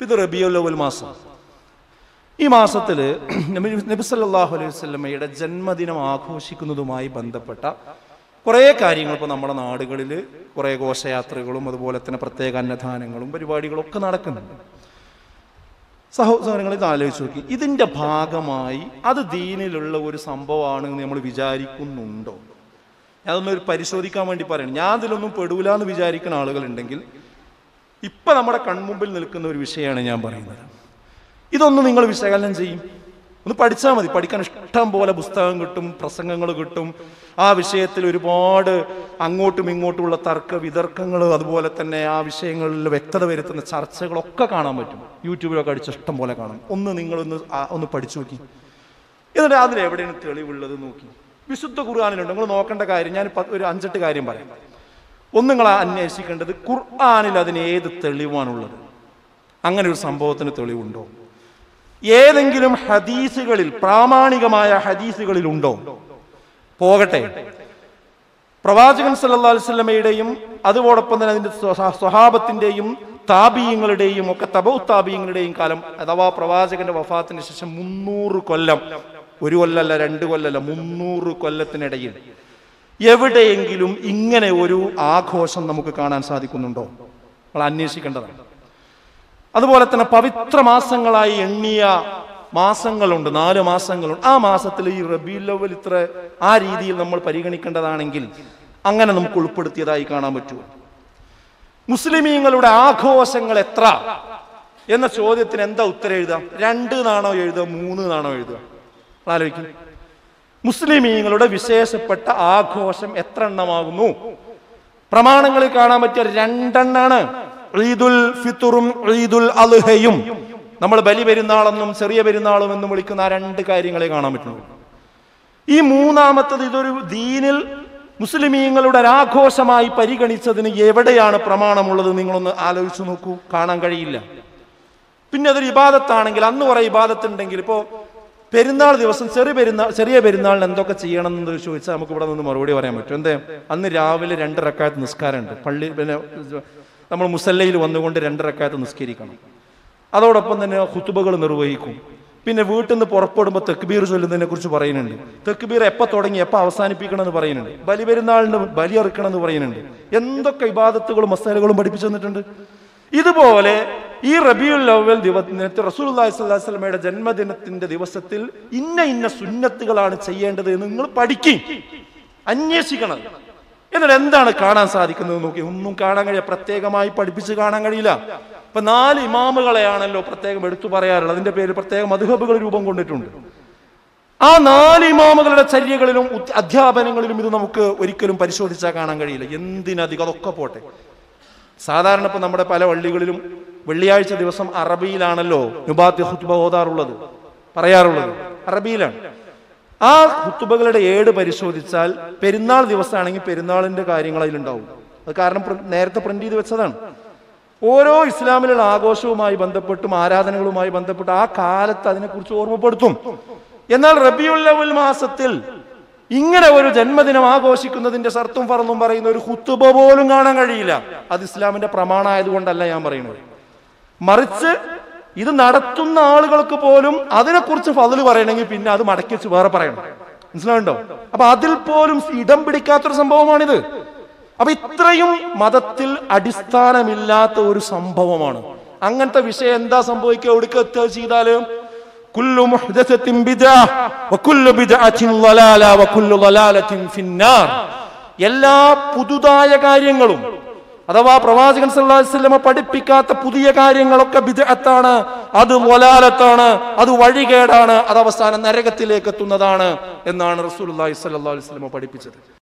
ഇത് റബിയുൽ മാസം ഈ മാസത്തിൽ നബി സല്ലല്ലാഹു അലൈഹി വസല്ലമയുടെ ജന്മദിനം ആഘോഷിക്കുന്നതുമായി ബന്ധപ്പെട്ട കുറേ കാര്യങ്ങൾ ഇപ്പോൾ നമ്മുടെ നാടുകളിൽ കുറേ ഘോഷയാത്രകളും അതുപോലെ തന്നെ പ്രത്യേക അന്നദാനങ്ങളും പരിപാടികളും ഒക്കെ നടക്കുന്നുണ്ട് സഹോദരങ്ങൾ ഇത് ആലോചിച്ച് നോക്കി ഇതിൻ്റെ ഭാഗമായി അത് ദീനിലുള്ള ഒരു സംഭവമാണ് എന്ന് നമ്മൾ വിചാരിക്കുന്നുണ്ടോ അതൊന്നും ഒരു പരിശോധിക്കാൻ വേണ്ടി പറയണം ഞാൻ അതിലൊന്നും പെടൂല എന്ന് വിചാരിക്കുന്ന ആളുകളുണ്ടെങ്കിൽ ഇപ്പം നമ്മുടെ കൺമുമ്പിൽ നിൽക്കുന്ന ഒരു വിഷയമാണ് ഞാൻ പറയുന്നത് ഇതൊന്നും നിങ്ങൾ വിശകലനം ചെയ്യും ഒന്ന് പഠിച്ചാൽ മതി പഠിക്കാൻ ഇഷ്ടം പോലെ പുസ്തകം കിട്ടും പ്രസംഗങ്ങൾ കിട്ടും ആ വിഷയത്തിൽ ഒരുപാട് അങ്ങോട്ടും ഇങ്ങോട്ടുമുള്ള തർക്ക വിതർക്കങ്ങൾ അതുപോലെ തന്നെ ആ വിഷയങ്ങളിൽ വ്യക്തത വരുത്തുന്ന ചർച്ചകളൊക്കെ കാണാൻ പറ്റും യൂട്യൂബിലൊക്കെ അടിച്ച് ഇഷ്ടം പോലെ കാണും ഒന്ന് നിങ്ങളൊന്ന് ആ- ഒന്ന് പഠിച്ചു നോക്കി എന്നിട്ട് അതിൽ എവിടെയാണ് തെളിവുള്ളത് നോക്കി വിശുദ്ധ ഖുർആാനിലുണ്ട് നിങ്ങൾ നോക്കേണ്ട കാര്യം ഞാൻ പ- ഒരു അഞ്ചെട്ട് കാര്യം പറയാം ഒന്ന് നിങ്ങൾ അന്വേഷിക്കേണ്ടത് ഖുർആാനിൽ അതിന് ഏത് തെളിവാണുള്ളത് അങ്ങനെ ഒരു സംഭവത്തിന് തെളിവുണ്ടോ ഏതെങ്കിലും ഹദീസുകളിൽ പ്രാമാണികമായ ഹദീസുകളിൽ ഉണ്ടോ പോകട്ടെ പ്രവാചകൻ സല്ലല്ലാഹു അലൈഹി വസല്ലമയുടെയും അതോടൊപ്പം തന്നെ അതിന്റെ സ്വഹാ- സ്വഹാബത്തിന്റെയും താപീയങ്ങളുടെയും ഒക്കെ തബൗ താപീയങ്ങളുടെയും കാലം അഥവാ പ്രവാചകന്റെ വഫാത്തിന് ശേഷം മുന്നൂറ് കൊല്ലം ഒരു കൊല്ലല്ല രണ്ട് കൊല്ലല്ല മുന്നൂറ് കൊല്ലത്തിനിടയിൽ എവിടെയെങ്കിലും ഇങ്ങനെ ഒരു ആഘോഷം നമുക്ക് കാണാൻ സാധിക്കുന്നുണ്ടോ നമ്മൾ അന്വേഷിക്കേണ്ടതാണ് അതുപോലെ തന്നെ പവിത്ര മാസങ്ങളായി എണ്ണിയ മാസങ്ങളുണ്ട് നാല് മാസങ്ങളുണ്ട് ആ മാസത്തിൽ ഈ റബീൽ ലവൽ ഇത്ര ആ രീതിയിൽ നമ്മൾ പരിഗണിക്കേണ്ടതാണെങ്കിൽ അങ്ങനെ നമുക്ക് ഉൾപ്പെടുത്തിയതായി കാണാൻ പറ്റുമോ മുസ്ലിമീങ്ങളുടെ ആഘോഷങ്ങൾ എത്ര എന്ന ചോദ്യത്തിന് എന്താ ഉത്തരം എഴുതാം രണ്ട് നാണോ എഴുതുക മൂന്ന് നാണോ എഴുതുക ആലോചിക്കും മുസ്ലിമീങ്ങളുടെ വിശേഷപ്പെട്ട ആഘോഷം എത്ര എണ്ണമാകുന്നു പ്രമാണങ്ങളിൽ കാണാൻ പറ്റിയ രണ്ടെണ്ണാണ് ഈദുൽ ഫിത്തുറും ഈദുൽ അൽഹയും നമ്മൾ ബലി പെരുന്നാളെന്നും ചെറിയ പെരുന്നാളും എന്നും വിളിക്കുന്ന ആ രണ്ട് കാര്യങ്ങളെ കാണാൻ പറ്റുള്ളൂ ഈ മൂന്നാമത്തത് ഇതൊരു ദീനിൽ മുസ്ലിമീങ്ങളുടെ ഒരു ആഘോഷമായി പരിഗണിച്ചതിന് എവിടെയാണ് പ്രമാണമുള്ളത് നിങ്ങളൊന്ന് ആലോചിച്ചു നോക്കൂ കാണാൻ കഴിയില്ല പിന്നെ അതൊരു ഇബാദത്താണെങ്കിൽ അന്ന് കുറെ ഇബാദത്ത് ഉണ്ടെങ്കിൽ ഇപ്പോൾ പെരുന്നാൾ ദിവസം ചെറിയ പെരുന്നാൾ ചെറിയ പെരുന്നാളിന് എന്തൊക്കെ ചെയ്യണം എന്ന് ചോദിച്ചാൽ നമുക്ക് ഇവിടെ നിന്ന് മറുപടി പറയാൻ പറ്റും എന്തേ അന്ന് രാവിലെ രണ്ട് റക്കായത്ത് നിസ്കാരമുണ്ട് പള്ളി പിന്നെ നമ്മൾ മുസല്ലയിൽ വന്നുകൊണ്ട് രണ്ട് റക്കായത്ത് നിസ്കരിക്കണം അതോടൊപ്പം തന്നെ ഹുത്തുബകൾ നിർവഹിക്കും പിന്നെ വീട്ടിൽ നിന്ന് പുറപ്പെടുമ്പോൾ തെക്കുബീർ ചൊല്ലുന്നതിനെ കുറിച്ച് പറയുന്നുണ്ട് തെക്കുബീർ എപ്പോൾ തുടങ്ങി എപ്പോൾ അവസാനിപ്പിക്കണം എന്ന് പറയുന്നുണ്ട് ബലി പെരുന്നാളിന് ബലി അറുക്കണം എന്ന് പറയുന്നുണ്ട് എന്തൊക്കെ ഇബാദത്തുകളും മസാലകളും പഠിപ്പിച്ചു തന്നിട്ടുണ്ട് ഇതുപോലെ ഈ റബിയുൽ അവൽ ദിവസത്തിൽ റസൂലുള്ളാഹി സ്വല്ലല്ലാഹു അലൈഹി വസല്ലമയുടെ ജന്മദിനത്തിന്റെ ദിവസത്തിൽ ഇന്ന ഇന്ന സുന്നത്തുകളാണ് ചെയ്യേണ്ടത് എന്ന് നിങ്ങൾ പഠിക്കും അന്വേഷിക്കണം എന്നിട്ട് എന്താണ് കാണാൻ സാധിക്കുന്നത് നോക്കി ഒന്നും കാണാൻ കഴിയില്ല പ്രത്യേകമായി പഠിപ്പിച്ച് കാണാൻ കഴിയില്ല ഇപ്പൊ നാല് ഇമാമുകളെയാണല്ലോ പ്രത്യേകം എടുത്തു പറയാറുള്ളത് അതിന്റെ പേര് പ്രത്യേക മധുഹബുകൾ രൂപം കൊണ്ടിട്ടുണ്ട് ആ നാല് ഇമാമുകളുടെ ചര്യകളിലും ഉത്- അധ്യാപനങ്ങളിലും ഇത് നമുക്ക് ഒരിക്കലും പരിശോധിച്ചാൽ കാണാൻ കഴിയില്ല എന്തിനധികം അതൊക്കെ പോട്ടെ സാധാരണ ഇപ്പൊ നമ്മുടെ പല പള്ളികളിലും വെള്ളിയാഴ്ച ദിവസം അറബിയിലാണല്ലോ നുബാത്തി ഹുത്തുബ ഓതാറുള്ളത് പറയാറുള്ളത് അറബിയിലാണ് ആ ഹുത്തുബകളുടെ ഏട് പരിശോധിച്ചാൽ പെരുന്നാൾ ദിവസമാണെങ്കിൽ പെരുന്നാളിന്റെ കാര്യങ്ങൾ അതിലുണ്ടാവും അത് കാരണം പ്ര- നേരത്തെ പ്രിന്റ് ചെയ്ത് വെച്ചതാണ് ഓരോ ഇസ്ലാമിലുള്ള ആഘോഷവുമായി ബന്ധപ്പെട്ടും ആരാധനകളുമായി ബന്ധപ്പെട്ട് ആ കാലത്ത് അതിനെക്കുറിച്ച് ഓർമ്മപ്പെടുത്തും എന്നാൽ റബിയുൽ മാസത്തിൽ ഇങ്ങനെ ഒരു ജന്മദിനം ആഘോഷിക്കുന്നതിന്റെ സർത്തും ഫറന്നും പറയുന്ന ഒരു ഹുത്തുബ പോലും കാണാൻ കഴിയില്ല അത് ഇസ്ലാമിന്റെ പ്രമാണമായതുകൊണ്ടല്ല ഞാൻ പറയുന്നത് മറിച്ച് ഇത് നടത്തുന്ന ആളുകൾക്ക് പോലും അതിനെക്കുറിച്ച് ഫതില് പറയണമെങ്കിൽ പിന്നെ അത് മടക്കി വെച്ച് വേറെ പറയണം മനസ്സിലാവുണ്ടോ അപ്പൊ അതിൽ പോലും ഇടം പിടിക്കാത്തൊരു സംഭവമാണിത് അപ്പൊ ഇത്രയും മതത്തിൽ അടിസ്ഥാനമില്ലാത്ത ഒരു സംഭവമാണ് അങ്ങനത്തെ വിഷയം എന്താ സംഭവിക്കുക എവിടേക്ക് എത്തുക ചെയ്താല് കുല്ലു മുഹ്ദസത്തിൻ ബിദ്അ വകുല്ലു ബിദ്അത്തിൻ ളലാല വകുല്ലു ളലാലത്തിൻ ഫിന്നാർ എല്ലാ പുതുതായ കാര്യങ്ങളും അഥവാ പ്രവാചകൻ സല്ലല്ലാഹു അലൈഹി വസല്ലമ പഠിപ്പിക്കാത്ത പുതിയ കാര്യങ്ങളൊക്കെ ബിദ്അത്താണ് അത് വലാലത്താണ് അത് വഴികേടാണ് അത് അവസാനം നരകത്തിലേക്ക് എത്തുന്നതാണ് എന്നാണ് റസൂലുള്ളാഹി സ്വല്ലല്ലാഹു അലൈഹി വസല്ലമ പഠിപ്പിച്ചത്